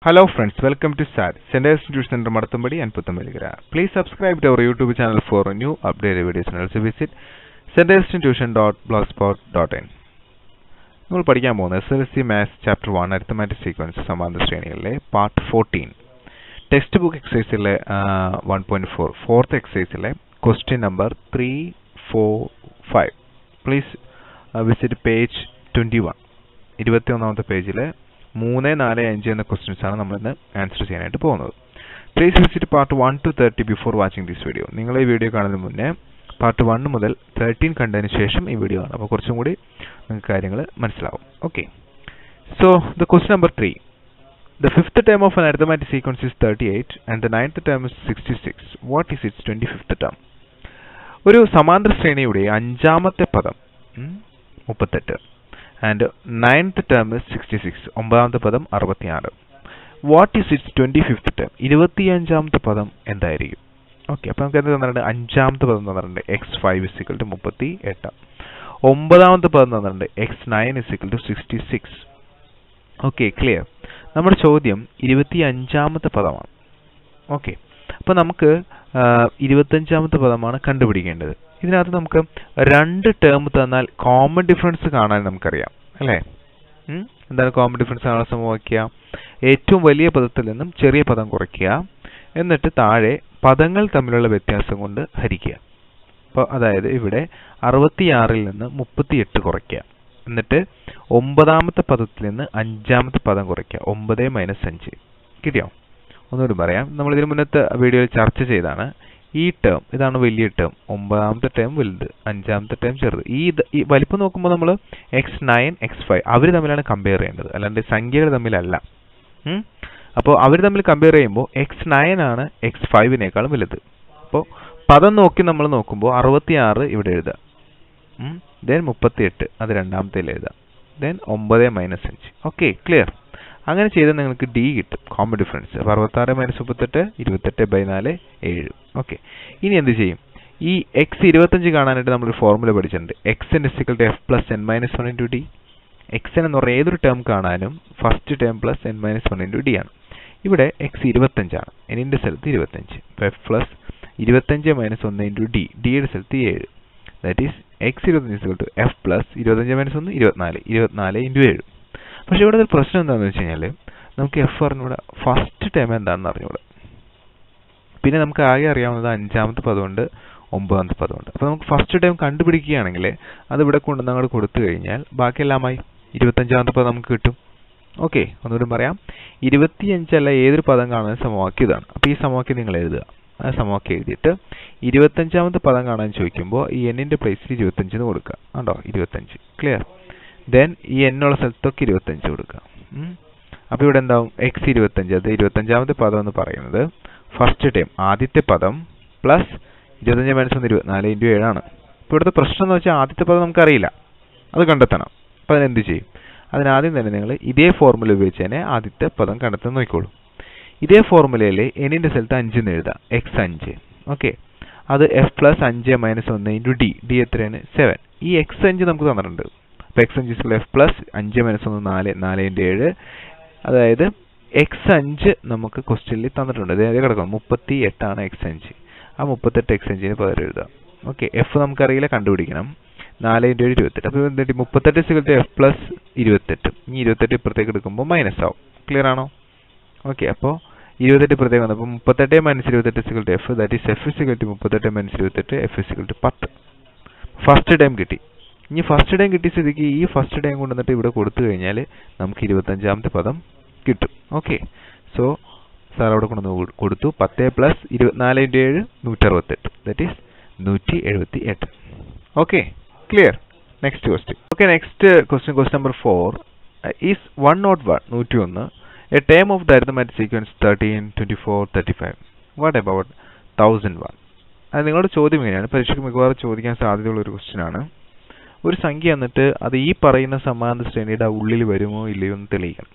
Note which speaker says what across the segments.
Speaker 1: Hello friends, welcome to SAT, Center Institute Center Madathambadi and Puttamalligara. Please subscribe to our YouTube channel for new updated videos and also visit centerinstitution.blogspot.in. നമ്മൾ പഠിക്കാൻ പോകുന്നത് S L C maths chapter one arithmetic sequence സമാന്തര ശ്രേണികളിലെ part fourteen textbook എക്സസൈസിലെ one point four fourth എക്സസൈസിലെ question number three four five please visit page twenty one ഇരുപത്തി ഒന്നാമത്തെ പേജിലെ മൂന്ന് നാല് അഞ്ച് എന്ന ക്വസ്റ്റ്യൻസ് ആണ് നമ്മൾ ഇന്ന് ആൻസർ ചെയ്യാനായിട്ട് പോകുന്നത് please visit part one two thirty before watching this video നിങ്ങൾ ഈ വീഡിയോ കാണുന്നതിന് മുന്നേ പാർട്ട് വൺ മുതൽ തേർട്ടീൻ കണ്ടതിന് ശേഷം ഈ വീഡിയോ കാണും അപ്പോൾ കുറച്ചും കൂടി നിങ്ങൾക്ക് കാര്യങ്ങൾ മനസ്സിലാവും okay so the question number three The fifth term of an arithmetic sequence is 38 and the ninth term is 66. What is its 25th term? ഒരു സമാന്തര ശ്രേണിയുടെ അഞ്ചാമത്തെ പദം മുപ്പത്തെട്ട് and ninth term sixty six ഒമ്പതാമത്തെ പദം അറുപത്തിയാറ് what is its twenty fifth term ഇരുപത്തിയഞ്ചാമത്തെ പദം എന്തായിരിക്കും ഓക്കെ അപ്പോൾ നമുക്ക് എന്ത് തന്നിട്ടുണ്ട് അഞ്ചാമത്തെ പദം തന്നിട്ടുണ്ട് എക്സ് ഫൈവ് ഇസിക്കൽ ടു മുപ്പത്തി എട്ട് ഒമ്പതാമത്തെ പദം തന്നിട്ടുണ്ട് x nine is equal to sixty six okay clear നമ്മുടെ ചോദ്യം ഇരുപത്തി അഞ്ചാമത്തെ പദമാണ് ഓക്കെ അപ്പോൾ നമുക്ക് ഇരുപത്തഞ്ചാമത്തെ പദമാണ് കണ്ടുപിടിക്കേണ്ടത് ഇതിനകത്ത് നമുക്ക് രണ്ട് ടേം തന്നാൽ കോമൺ ഡിഫറൻസ് കാണാൻ നമുക്കറിയാം അല്ലേ എന്താണ് കോമൺ ഡിഫറൻസ് കാണാൻ സമവാക്യ ഏറ്റവും വലിയ പദത്തിൽ നിന്നും ചെറിയ പദം കുറയ്ക്കുക എന്നിട്ട് താഴെ പദങ്ങൾ തമ്മിലുള്ള വ്യത്യാസം കൊണ്ട് ഹരിക്കുക അപ്പോൾ അതായത് ഇവിടെ അറുപത്തിയാറിൽ നിന്ന് മുപ്പത്തിയെട്ട് കുറയ്ക്കുക എന്നിട്ട് ഒമ്പതാമത്തെ പദത്തിൽ നിന്ന് അഞ്ചാമത്തെ പദം കുറയ്ക്കുക ഒമ്പത് മൈനസ് അഞ്ച് കിട്ടിയോ ഒന്നുകൂടി പറയാം നമ്മൾ ഇതിന് മുന്നത്തെ വീഡിയോയിൽ ചർച്ച ചെയ്താണ് ഈ ടേം ഇതാണ് വലിയ ടേം ഒമ്പതാമത്തെ ടേം വലുത് അഞ്ചാമത്തെ ടേം ചെറുത് ഈ ഈ വലിപ്പം നോക്കുമ്പോൾ നമ്മൾ എക്സ് നയൻ എക്സ് ഫൈവ് അവർ തമ്മിലാണ് കമ്പയർ ചെയ്യേണ്ടത് അല്ലാണ്ട് സംഖ്യകൾ തമ്മിലല്ല അപ്പോൾ അവർ തമ്മിൽ കമ്പയർ ചെയ്യുമ്പോൾ എക്സ് നയൻ ആണ് എക്സ് ഫൈവിനേക്കാളും വലുത് അപ്പോൾ പദം നോക്കി നമ്മൾ നോക്കുമ്പോൾ അറുപത്തിയാറ് ഇവിടെ എഴുതാം ദെൻ മുപ്പത്തിയെട്ട് അത് രണ്ടാമത്തേൽ എഴുതാം ദെൻ ഒമ്പത് മൈനസ് അഞ്ച് ഓക്കെ ക്ലിയർ അങ്ങനെ ചെയ്താൽ നിങ്ങൾക്ക് ഡി കിട്ടും കോമൺ ഡിഫറൻസ് അപ്പോൾ അറുപത്താറ് മൈനസ് മുപ്പത്തെട്ട് ഇരുപത്തെട്ട് ബൈ നാല് ഏഴ് ഓക്കെ ഇനി എന്ത് ചെയ്യും ഈ എക്സ് ഇരുപത്തഞ്ച് കാണാനായിട്ട് നമ്മളൊരു ഫോർമുല പഠിച്ചിട്ടുണ്ട് x n is equal to f plus n minus one into d x n എന്ന് പറഞ്ഞാൽ ഏതൊരു ടേം കാണാനും first term plus n minus one into d ആണ് ഇവിടെ എക്സ് ഇരുപത്തഞ്ചാണ് എന്നിൻ്റെ സ്ഥലത്ത് ഇരുപത്തഞ്ച് അപ്പോൾ എഫ് പ്ലസ് ഇരുപത്തഞ്ച് മൈനസ് ഒന്ന് ഇൻറ്റു ഡി ഡിയുടെ സ്ഥലത്ത് ഏഴ് ദാറ്റ് ഈസ് എക്സ് ഇരുപത്തഞ്ച് ഇസിക്കൽ ടു എഫ് പ്ലസ് ഇരുപത്തഞ്ച് മൈനസ് ഒന്ന് ഇരുപത്തിനാല് ഇരുപത്തിനാല് ഇൻറ്റു ഏഴ് പക്ഷെ ഇവിടെ ഒരു പ്രശ്നം എന്താണെന്ന് വെച്ച് കഴിഞ്ഞാൽ നമുക്ക് എഫ് അറിഞ്ഞൂടെ ഫസ്റ്റ് ടൈം എന്താണെന്ന് അറിഞ്ഞൂടെ പിന്നെ നമുക്ക് ആകെ അറിയാവുന്നത് അഞ്ചാമത്തെ പദമുണ്ട് ഒമ്പതാമത്തെ പദമുണ്ട് അപ്പോൾ നമുക്ക് ഫസ്റ്റ് ടൈം കണ്ടുപിടിക്കുകയാണെങ്കിൽ അത് ഇവിടെ കൊണ്ടുവന്ന് അങ്ങോട്ട് കൊടുത്തു കഴിഞ്ഞാൽ ബാക്കിയെല്ലാമായി ഇരുപത്തഞ്ചാമത്തെ പദം നമുക്ക് കിട്ടും ഓക്കെ ഒന്നുകൂടി പറയാം ഇരുപത്തിയഞ്ചല്ല ഏതൊരു പദം കാണുന്ന സമവാക്യം ഇതാണ് അപ്പോൾ ഈ സമവാക്യം നിങ്ങൾ എഴുതുക ആ സമവാക്യം എഴുതിയിട്ട് ഇരുപത്തഞ്ചാമത്തെ പദം കാണാൻ ചോദിക്കുമ്പോൾ ഈ എന്നിൻ്റെ പ്ലേസിൽ ഇരുപത്തഞ്ചിന് കൊടുക്കുക ഉണ്ടോ ഇരുപത്തഞ്ച് ക്ലിയർ ദെൻ ഈ എന്നുള്ള സ്ഥലത്തൊക്കെ ഇരുപത്തഞ്ച് കൊടുക്കുക അപ്പോൾ ഇവിടെ എന്താവും എക്സ് ഇരുപത്തഞ്ച് അത് ഇരുപത്തഞ്ചാമത്തെ പദം എന്ന് പറയുന്നത് ഫസ്റ്റ് ടൈം ആദ്യത്തെ പദം പ്ലസ് ഇരുപത്തഞ്ച് മൈനസ് ഒന്ന് ഇരുപത്തിനാല് ഇൻറ്റു ഏഴാണ് ഇപ്പോൾ ഇവിടുത്തെ പ്രശ്നം എന്ന് വെച്ചാൽ ആദ്യത്തെ പദം നമുക്കറിയില്ല അത് കണ്ടെത്തണം അപ്പോൾ അതിനെന്ത് ചെയ്യും അതിനാദ്യം തന്നെ നിങ്ങൾ ഇതേ ഫോർമുല ഉപയോഗിച്ച് തന്നെ ആദ്യത്തെ പദം കണ്ടെത്താൻ നോക്കിക്കോളൂ ഇതേ ഫോർമുലയിൽ എന്നിൻ്റെ സ്ഥലത്ത് അഞ്ച് എന്ന് എഴുതാം എക്സ് അഞ്ച് ഓക്കെ അത് എഫ് പ്ലസ് അഞ്ച് മൈനസ് ഒന്ന് ഇൻറ്റു ഡി ഡി എത്രയാണ് സെവൻ ഈ എക്സ് അഞ്ച് നമുക്ക് തന്നിട്ടുണ്ട് അപ്പോൾ എക്സ് അഞ്ച് ഇസ്കൾ എഫ് പ്ലസ് അഞ്ച് മൈനസ് ഒന്ന് നാല് നാല് ഇൻറ്റു ഏഴ് അതായത് എക്സ് അഞ്ച് നമുക്ക് ക്വസ്റ്റ്യനിൽ തന്നിട്ടുണ്ട് അതായത് കിടക്കണം മുപ്പത്തി എട്ടാണ് എക്സ് അഞ്ച് ആ മുപ്പത്തെട്ട് എക്സ് അഞ്ചിന് പകരം എഴുതാം ഓക്കെ എഫ് നമുക്കറിയില്ല കണ്ടുപിടിക്കണം നാല് ഇൻറ്റു ഏഴ് ഇരുപത്തെട്ട് അപ്പോൾ എന്തിട്ട് മുപ്പത്തെട്ട് സിഗൾട്ട് എഫ് പ്ലസ് ഇരുപത്തെട്ട് ഈ ഇരുപത്തെട്ട് ഇപ്പുറത്തേക്ക് എടുക്കുമ്പോൾ മൈനസ് ആവും ക്ലിയർ ആണോ ഓക്കെ അപ്പോൾ ഇരുപത്തെട്ട് ഇപ്പുറത്തേക്ക് വന്നു അപ്പോൾ മുപ്പത്തെട്ട് മൈനസ് ഇരുപത്തെട്ട് is equal to f that is f is equal to മുപ്പത്തെട്ട് മൈനസ് ഇരുപത്തെട്ട് എഫ് സിഗൾട്ട് പത്ത് ഫസ്റ്റ് ടൈം കിട്ടി ഇനി ഫസ്റ്റ് ടൈം കിട്ടിയ സ്ഥിതിക്ക് ഈ ഫസ്റ്റ് ടൈം കൊണ്ടുവന്നിട്ട് ഇവിടെ കൊടുത്തു കഴിഞ്ഞാൽ നമുക്ക് ഇരുപത്തഞ്ചാമത്തെ പദം കിട്ടും ഓക്കെ സോ സാർ അവിടെ കൊണ്ടുവന്ന് കൊടുത്തു പത്ത് പ്ലസ് ഇരുപത്തിനാല് ഇൻറ്റു ഏഴ് നൂറ്ററുപത്തെട്ട് ദറ്റ് ഈസ് നൂറ്റി എഴുപത്തി എട്ട് okay clear next question okay next question question number four is one nought one നൂറ്റി ഒന്ന് a term of the arithmetic sequence thirteen twenty four thirty five what about thousand one അത് നിങ്ങളുടെ ചോദ്യം എങ്ങനെയാണ് പരീക്ഷയ്ക്ക് മിക്കവാറും ചോദിക്കാൻ സാധ്യതയുള്ള ഒരു ക്വസ്റ്റ്യൻ ആണ് ഒരു സംഖ്യ എന്നിട്ട് അത് ഈ പറയുന്ന സമാന്തര ശ്രേണിയുടെ ഉള്ളിൽ വരുമോ ഇല്ലയോ എന്ന് തെളിയിക്കണം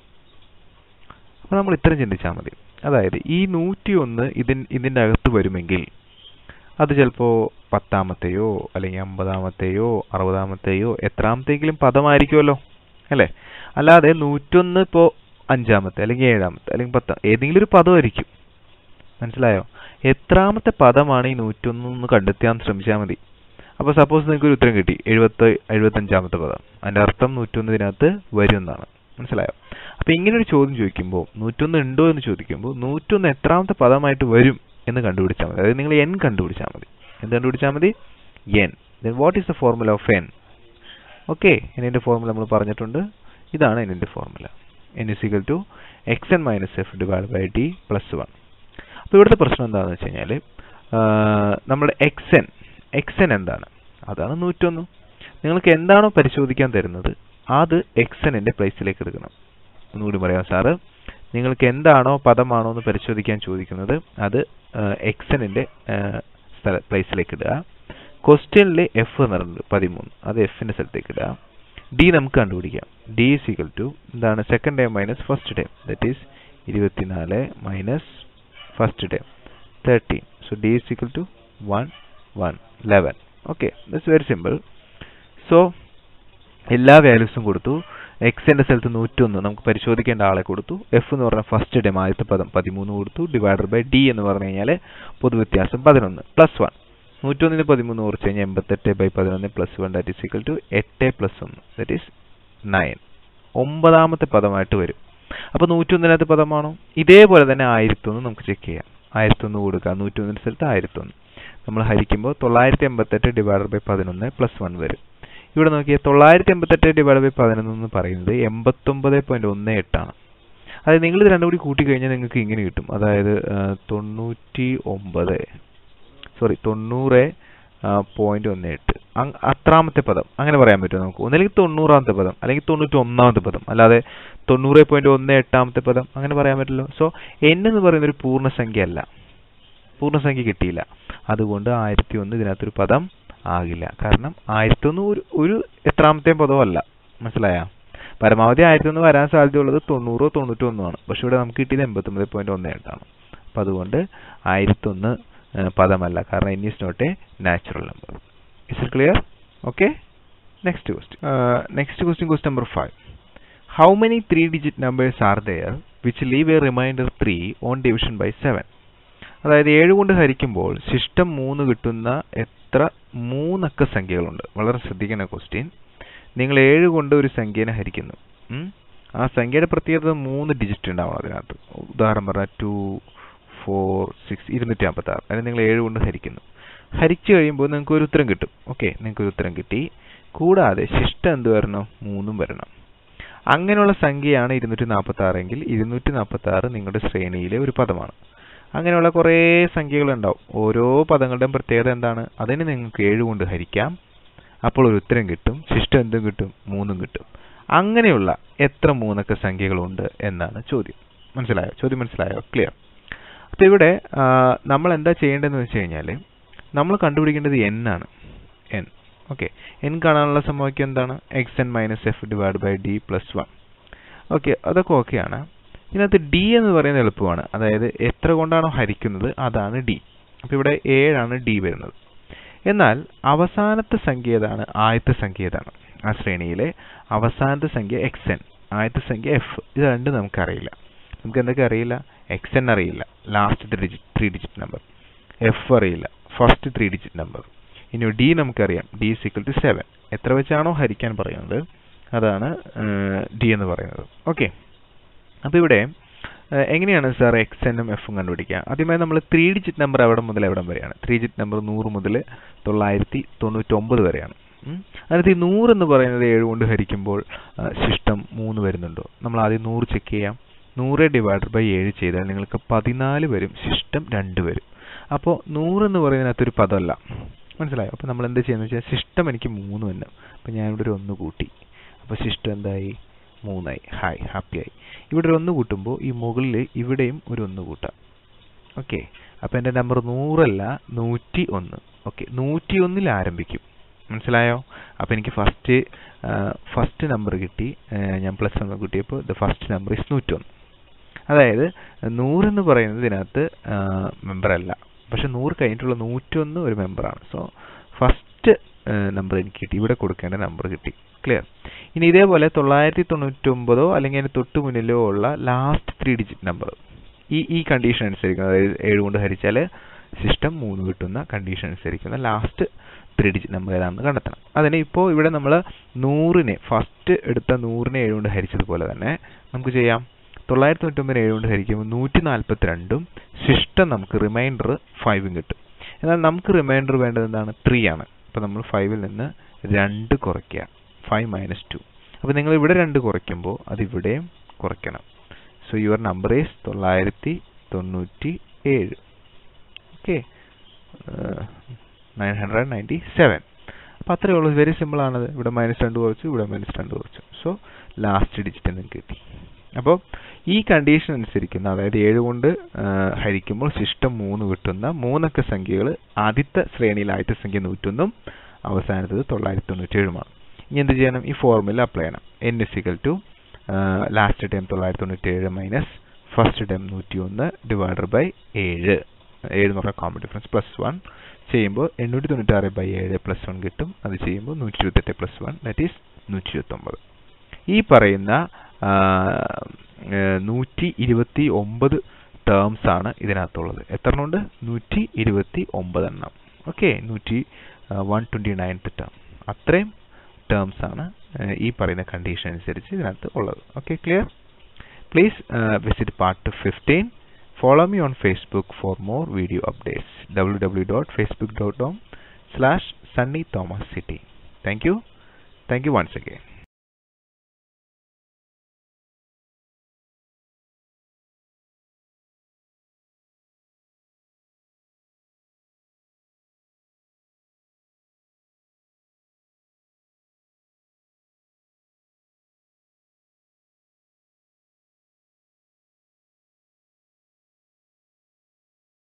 Speaker 1: അപ്പോൾ നമ്മൾ ഇത്രയും ചിന്തിച്ചാൽ മതി അതായത് ഈ നൂറ്റി ഒന്ന് ഇതിൻ ഇതിൻ്റെ അകത്ത് വരുമെങ്കിൽ അത് ചിലപ്പോൾ പത്താമത്തെയോ അല്ലെങ്കിൽ അമ്പതാമത്തെയോ അറുപതാമത്തെയോ എത്രാമത്തെങ്കിലും പദമായിരിക്കുമല്ലോ അല്ലേ അല്ലാതെ നൂറ്റൊന്ന് ഇപ്പോൾ അഞ്ചാമത്തെ അല്ലെങ്കിൽ ഏഴാമത്തെ അല്ലെങ്കിൽ പത്താം ഏതെങ്കിലും ഒരു പദമായിരിക്കും മനസ്സിലായോ എത്രാമത്തെ പദമാണ് ഈ നൂറ്റൊന്ന് എന്ന് കണ്ടെത്താൻ ശ്രമിച്ചാൽ മതി അപ്പോൾ സപ്പോസ് നിങ്ങൾക്ക് ഒരു ഉത്തരം കിട്ടി എഴുപത്തി എഴുപത്തഞ്ചാമത്തെ പദം അതിൻ്റെ അർത്ഥം നൂറ്റൊന്ന് ഇതിനകത്ത് വരും എന്നാണ് മനസ്സിലായോ അപ്പോൾ ഇങ്ങനെ ഒരു ചോദ്യം ചോദിക്കുമ്പോൾ നൂറ്റൊന്ന് ഉണ്ടോ എന്ന് ചോദിക്കുമ്പോൾ നൂറ്റൊന്ന് എത്രാമത്തെ പദമായിട്ട് വരും എന്ന് കണ്ടുപിടിച്ചാൽ മതി അതായത് നിങ്ങൾ എൻ കണ്ടുപിടിച്ചാൽ മതി എന്ത് കണ്ടുപിടിച്ചാൽ മതി n then what is the formula of n okay എന്നിൻ്റെ ഫോർമുല നമ്മൾ പറഞ്ഞിട്ടുണ്ട് ഇതാണ് എന്നിൻ്റെ formula n is equal to x n minus f divide by d plus one അപ്പോൾ ഇവിടുത്തെ പ്രശ്നം എന്താണെന്ന് വെച്ച് കഴിഞ്ഞാൽ നമ്മുടെ എക്സ് എൻ എക്സ് എൻ എന്താണ് അതാണ് നൂറ്റൊന്ന് നിങ്ങൾക്ക് എന്താണോ പരിശോധിക്കാൻ തരുന്നത് അത് എക്സ് എന്നിൻ്റെ പ്ലേസിലേക്ക് എടുക്കണം ഒന്നുകൂടി പറയാം സാറ് നിങ്ങൾക്ക് എന്താണോ പദമാണോ എന്ന് പരിശോധിക്കാൻ ചോദിക്കുന്നത് അത് എക്സ് എന്നിൻ്റെ സ്ഥല പ്ലേസിലേക്ക് ഇടുക ക്വസ്റ്റ്യനിൽ എഫ് എന്നുണ്ട് പതിമൂന്ന് അത് എഫിൻ്റെ സ്ഥലത്തേക്ക് ഇടുക ഡി നമുക്ക് കണ്ടുപിടിക്കാം ഡി ഈസ് ഈക്വൽ ടു എന്താണ് second time minus first time that is ഇരുപത്തിനാല് minus first time thirteen so d is equal to one one eleven okay that's very simple so എല്ലാ വാല്യൂസും കൊടുത്തു എക്സിന്റെ സ്ഥലത്ത് നൂറ്റൊന്ന് നമുക്ക് പരിശോധിക്കേണ്ട ആളെ കൊടുത്തു എഫ് എന്ന് പറഞ്ഞ ഫസ്റ്റ് ഡേം ആദ്യത്തെ പദം പതിമൂന്ന് കൊടുത്തു ഡിവൈഡർ ബൈ ഡി എന്ന് പറഞ്ഞു കഴിഞ്ഞാൽ പൊതുവ്യത്യാസം പതിനൊന്ന് പ്ലസ് വൺ നൂറ്റൊന്നിന് പതിമൂന്ന് കുറച്ച് കഴിഞ്ഞാൽ എൺപത്തെട്ട് ബൈ പതിനൊന്ന് plus one that is equal to എട്ട് പ്ലസ് ഒന്ന് ദാറ്റ് ഈസ് നയൻ ഒമ്പതാമത്തെ പദമായിട്ട് വരും അപ്പോൾ നൂറ്റൊന്നിനകത്ത് പദമാണോ ഇതേപോലെ തന്നെ ആയിരത്തൊന്ന് നമുക്ക് ചെക്ക് ചെയ്യാം ആയിരത്തൊന്ന് കൊടുക്കുക നൂറ്റൊന്നിൻ്റെ സ്ഥലത്ത് ആയിരത്തൊന്ന് നമ്മൾ ഹരിക്കുമ്പോൾ തൊള്ളായിരത്തി എൺപത്തെട്ട് ഡിവൈഡർ ബൈ പതിനൊന്ന് പ്ലസ് വൺ വരും ഇവിടെ നോക്കിയാൽ തൊള്ളായിരത്തി എൺപത്തെട്ട് ഡിവൈഡ് ബൈ പതിനൊന്ന് എന്ന് പറയുന്നത് എൺപത്തൊമ്പത് പോയിന്റ് ഒന്ന് എട്ടാണ് അതായത് നിങ്ങൾ ഇത് രണ്ടും കൂടി കൂട്ടി കഴിഞ്ഞാൽ നിങ്ങൾക്ക് ഇങ്ങനെ കിട്ടും അതായത് തൊണ്ണൂറ്റി ഒമ്പത് സോറി തൊണ്ണൂറ് പോയിന്റ് ഒന്ന് എട്ട് അത്രാമത്തെ പദം അങ്ങനെ പറയാൻ പറ്റുമോ നമുക്ക് ഒന്നല്ലെങ്കിൽ തൊണ്ണൂറാമത്തെ പദം അല്ലെങ്കിൽ തൊണ്ണൂറ്റി ഒന്നാമത്തെ പദം അല്ലാതെ തൊണ്ണൂറ് പോയിന്റ് ഒന്ന് എട്ടാമത്തെ പദം അങ്ങനെ പറയാൻ പറ്റില്ലോ സോ എൻ എന്ന് പറയുന്ന ഒരു പൂർണ്ണസംഖ്യ അല്ല പൂർണ്ണസംഖ്യ കിട്ടിയില്ല അതുകൊണ്ട് ആയിരത്തി ഒന്ന് ഇതിനകത്തൊരു പദം ആകില്ല കാരണം ആയിരത്തി ഒന്ന് ഒരു ഒരു എത്രാമത്തെയും പദമല്ല മനസ്സിലായോ പരമാവധി ആയിരത്തി ഒന്ന് വരാൻ സാധ്യതയുള്ളത് തൊണ്ണൂറോ തൊണ്ണൂറ്റോ ഒന്നോ ആണ് പക്ഷെ ഇവിടെ നമുക്ക് കിട്ടിയത് എൺപത്തൊമ്പത് പോയിന്റ് ഒന്ന് എട്ടാണ് അപ്പം അതുകൊണ്ട് ആയിരത്തൊന്ന് പദമല്ല കാരണം n is not a natural number is it clear okay next question next question question number five how many three digit numbers are there which leave a remainder three on division by seven അതായത് ഏഴ് കൊണ്ട് ഹരിക്കുമ്പോൾ ശിഷ്ടം മൂന്ന് കിട്ടുന്ന എത്ര മൂന്നക്ക സംഖ്യകളുണ്ട് വളരെ ശ്രദ്ധിക്കുന്ന ക്വസ്റ്റ്യൻ നിങ്ങൾ ഏഴ് കൊണ്ട് ഒരു സംഖ്യനെ ഹരിക്കുന്നു ആ സംഖ്യയുടെ പ്രത്യേകത മൂന്ന് ഡിജിറ്റ് ഉണ്ടാവണം അതിനകത്ത് ഉദാഹരണം പറഞ്ഞാൽ ടു ഫോർ സിക്സ് ഇരുന്നൂറ്റി അമ്പത്തി ആറ് അതിന് നിങ്ങൾ ഏഴ് കൊണ്ട് ഹരിക്കുന്നു ഹരിച്ചു കഴിയുമ്പോൾ നിങ്ങൾക്ക് ഒരു ഉത്തരം കിട്ടും ഓക്കെ നിങ്ങൾക്ക് ഒരു ഉത്തരം കിട്ടി കൂടാതെ ശിഷ്ടം എന്ത് വരണം മൂന്നും വരണം അങ്ങനെയുള്ള സംഖ്യയാണ് ഇരുന്നൂറ്റി നാൽപ്പത്തി ആറ് എങ്കിൽ ഇരുന്നൂറ്റി നാൽപ്പത്തി ആറ് നിങ്ങളുടെ ശ്രേണിയിലെ ഒരു പദമാണ് അങ്ങനെയുള്ള കുറേ സംഖ്യകളുണ്ടാവും ഓരോ പദങ്ങളുടെയും പ്രത്യേകത എന്താണ് അതിന് നിങ്ങൾക്ക് ഏഴ് കൊണ്ട് ഹരിക്കാം അപ്പോൾ ഒരു ഉത്തരം കിട്ടും ശിഷ്ടം എന്തും കിട്ടും മൂന്നും കിട്ടും അങ്ങനെയുള്ള എത്ര മൂന്നക്ക സംഖ്യകളുണ്ട് എന്നാണ് ചോദ്യം മനസ്സിലായോ ചോദ്യം മനസ്സിലായോ ക്ലിയർ അപ്പോൾ ഇവിടെ നമ്മൾ എന്താ ചെയ്യേണ്ടതെന്ന് വെച്ച് കഴിഞ്ഞാൽ നമ്മൾ കണ്ടുപിടിക്കേണ്ടത് എൻ ആണ് എൻ ഓക്കെ എൻ കാണാനുള്ള സമവാക്യം എന്താണ് x n minus f divide by d plus one okay അതൊക്കെ ഓക്കെയാണ് ഇതിനകത്ത് ഡി എന്ന് പറയുന്നത് എളുപ്പമാണ് അതായത് എത്ര കൊണ്ടാണോ ഹരിക്കുന്നത് അതാണ് ഡി അപ്പോൾ ഇവിടെ ഏഴാണ് ഡി വരുന്നത് എന്നാൽ അവസാനത്തെ സംഖ്യ ഏതാണ് ആദ്യത്തെ സംഖ്യ ഏതാണ് ആ ശ്രേണിയിലെ അവസാനത്തെ സംഖ്യ എക്സ് എൻ ആദ്യത്തെ സംഖ്യ എഫ് ഇത് രണ്ടും നമുക്കറിയില്ല നമുക്ക് എന്തൊക്കെ അറിയില്ല എക്സ് എൻ അറിയില്ല last digit three digit number f അറിയില്ല ഫസ്റ്റ് ത്രീ ഡിജിറ്റ് നമ്പർ ഇനി ഡി നമുക്കറിയാം d is equal to seven എത്ര വെച്ചാണോ ഹരിക്കാൻ പറയുന്നത് അതാണ് ഡി എന്ന് പറയുന്നത് ഓക്കെ അപ്പോൾ ഇവിടെ എങ്ങനെയാണ് സാർ എക്സ് എന്നും എഫും കണ്ടുപിടിക്കുക ആദ്യമായി നമ്മൾ ത്രീ ഡിജിറ്റ് നമ്പർ എവിടെ മുതൽ എവിടം വരെയാണ് ത്രീ ഡിജിറ്റ് നമ്പർ നൂറ് മുതൽ തൊള്ളായിരത്തി തൊണ്ണൂറ്റൊമ്പത് വരെയാണ് അതിനകത്ത് ഈ നൂറ് എന്ന് പറയുന്നത് ഏഴ് കൊണ്ട് ഹരിക്കുമ്പോൾ ശിഷ്ടം മൂന്ന് വരുന്നുണ്ടോ നമ്മൾ ആദ്യം നൂറ് ചെക്ക് ചെയ്യാം നൂറ് ഡിവൈഡർ ബൈ ഏഴ് ചെയ്താൽ നിങ്ങൾക്ക് പതിനാല് വരും ശിഷ്ടം രണ്ട് വരും അപ്പോൾ നൂറ് എന്ന് പറയുന്നതിനകത്തൊരു പദമല്ല മനസ്സിലായോ അപ്പോൾ നമ്മൾ എന്താ ചെയ്യുന്നത് വെച്ചാൽ ശിഷ്ടം എനിക്ക് മൂന്ന് തന്നെ അപ്പോൾ ഞാൻ ഇവിടെ ഒരു ഒന്ന് കൂട്ടി അപ്പോൾ ശിഷ്ടം എന്തായി മൂന്നായി ഹായ് ഹാപ്പിയായി ഇവിടെ ഒരു ഒന്ന് കൂട്ടുമ്പോൾ ഈ മുകളിൽ ഇവിടെയും ഒരു ഒന്ന് കൂട്ടാം ഓക്കെ അപ്പോൾ എൻ്റെ നമ്പർ നൂറല്ല നൂറ്റി ഒന്ന് ഓക്കെ നൂറ്റി ഒന്നിൽ ആരംഭിക്കും മനസ്സിലായോ അപ്പോൾ എനിക്ക് ഫസ്റ്റ് ഫസ്റ്റ് നമ്പർ കിട്ടി ഞാൻ പ്ലസ് നമ്പർ കിട്ടിയപ്പോൾ ദ ഫസ്റ്റ് നമ്പർ ഇസ് നൂറ്റൊന്ന് അതായത് നൂറെന്ന് പറയുന്നത് ഇതിനകത്ത് മെമ്പർ അല്ല പക്ഷെ നൂറ് കഴിഞ്ഞിട്ടുള്ള നൂറ്റൊന്ന് ഒരു മെമ്പറാണ് സോ ഫസ്റ്റ് നമ്പർ എനിക്ക് കിട്ടി ഇവിടെ കൊടുക്കേണ്ട നമ്പർ കിട്ടി ക്ലിയർ ഇനി ഇതേപോലെ തൊള്ളായിരത്തി തൊണ്ണൂറ്റൊമ്പതോ അല്ലെങ്കിൽ അതിന് തൊട്ട് മുന്നിലോ ഉള്ള ലാസ്റ്റ് ത്രീ ഡിജിറ്റ് നമ്പർ ഈ ഈ കണ്ടീഷൻ അനുസരിക്കുന്ന അതായത് ഏഴ് കൊണ്ട് ഹരിച്ചാൽ സിസ്റ്റം മൂന്ന് കിട്ടുന്ന കണ്ടീഷൻ അനുസരിക്കുന്ന ലാസ്റ്റ് ത്രീ ഡിജിറ്റ് നമ്പർ ഏതാണെന്ന് കണ്ടെത്തണം അതിന് ഇപ്പോൾ ഇവിടെ നമ്മൾ നൂറിനെ ഫസ്റ്റ് എടുത്ത നൂറിനെ ഏഴ് കൊണ്ട് ഹരിച്ചതുപോലെ തന്നെ നമുക്ക് ചെയ്യാം തൊള്ളായിരത്തി തൊണ്ണൂറ്റൊമ്പതിന് ഏഴ് കൊണ്ട് ഹരിക്കുമ്പോൾ നൂറ്റി നാൽപ്പത്തി രണ്ടും ശിഷ്ടം നമുക്ക് റിമൈൻഡർ ഫൈവും കിട്ടും എന്നാൽ നമുക്ക് റിമൈൻഡർ വേണ്ടത് എന്താണ് ത്രീ ആണ് അപ്പോൾ നമ്മൾ ഫൈവിൽ നിന്ന് രണ്ട് കുറയ്ക്കുക ഫൈവ് മൈനസ് ടു അപ്പോൾ നിങ്ങൾ ഇവിടെ രണ്ട് കുറയ്ക്കുമ്പോൾ അത് ഇവിടെയും കുറയ്ക്കണം സോ യുവർ നമ്പർ ഈസ് തൊള്ളായിരത്തി തൊണ്ണൂറ്റി ഏഴ് okay nine hundred ninety seven അപ്പോൾ അത്രയേ ഉള്ളൂ വെരി സിമ്പിൾ ആണത് ഇവിടെ മൈനസ് രണ്ട് കുറച്ചു ഇവിടെ മൈനസ് രണ്ട് കുറച്ചു സോ ലാസ്റ്റ് ഡിജിറ്റ് നിങ്ങൾക്ക് കിട്ടി അപ്പോൾ ഈ കണ്ടീഷൻ അനുസരിക്കുന്ന അതായത് ഏഴ് കൊണ്ട് ഹരിക്കുമ്പോൾ ശിഷ്ടം മൂന്ന് കിട്ടുന്ന മൂന്നക്ക സംഖ്യകൾ ആദ്യത്തെ ശ്രേണിയിൽ ആദ്യത്തെ സംഖ്യ നൂറ്റൊന്നും അവസാനത്തത് തൊള്ളായിരത്തി തൊണ്ണൂറ്റേഴുമാണ് ഇനി എന്ത് ചെയ്യണം ഈ ഫോർമുല അപ്ലൈ ചെയ്യണം n is equal to last time തൊള്ളായിരത്തി തൊണ്ണൂറ്റേഴ് മൈനസ് ഫസ്റ്റ് ടൈം നൂറ്റി ഒന്ന് ഡിവൈഡർ ബൈ ഏഴ് ഏഴ് എന്ന് പറഞ്ഞാൽ കോമൺ ഡിഫറൻസ് പ്ലസ് വൺ ചെയ്യുമ്പോൾ എണ്ണൂറ്റി തൊണ്ണൂറ്റാറ് ബൈ ഏഴ് പ്ലസ് വൺ കിട്ടും അത് ചെയ്യുമ്പോൾ നൂറ്റി ഇരുപത്തെട്ട് പ്ലസ് വൺ ദാറ്റ് ഈസ് നൂറ്റി ഇരുപത്തൊമ്പത് ഈ പറയുന്ന നൂറ്റി ഇരുപത്തി ഒമ്പത് ടേംസ് ആണ് ഇതിനകത്തുള്ളത് എത്ര എണ്ണം ഉണ്ട് നൂറ്റി ഇരുപത്തി ഒമ്പത് എണ്ണം ഓക്കെ നൂറ്റി വൺ ട്വൻറ്റി നയൻത്ത് ടേം അത്രയും ടേംസ് ആണ് ഈ പറയുന്ന കണ്ടീഷൻ അനുസരിച്ച് ഇതിനകത്ത് ഉള്ളത് okay clear please visit part fifteen follow me on facebook for more video updates www.facebook.com slash sunny thomas city thank you thank you once again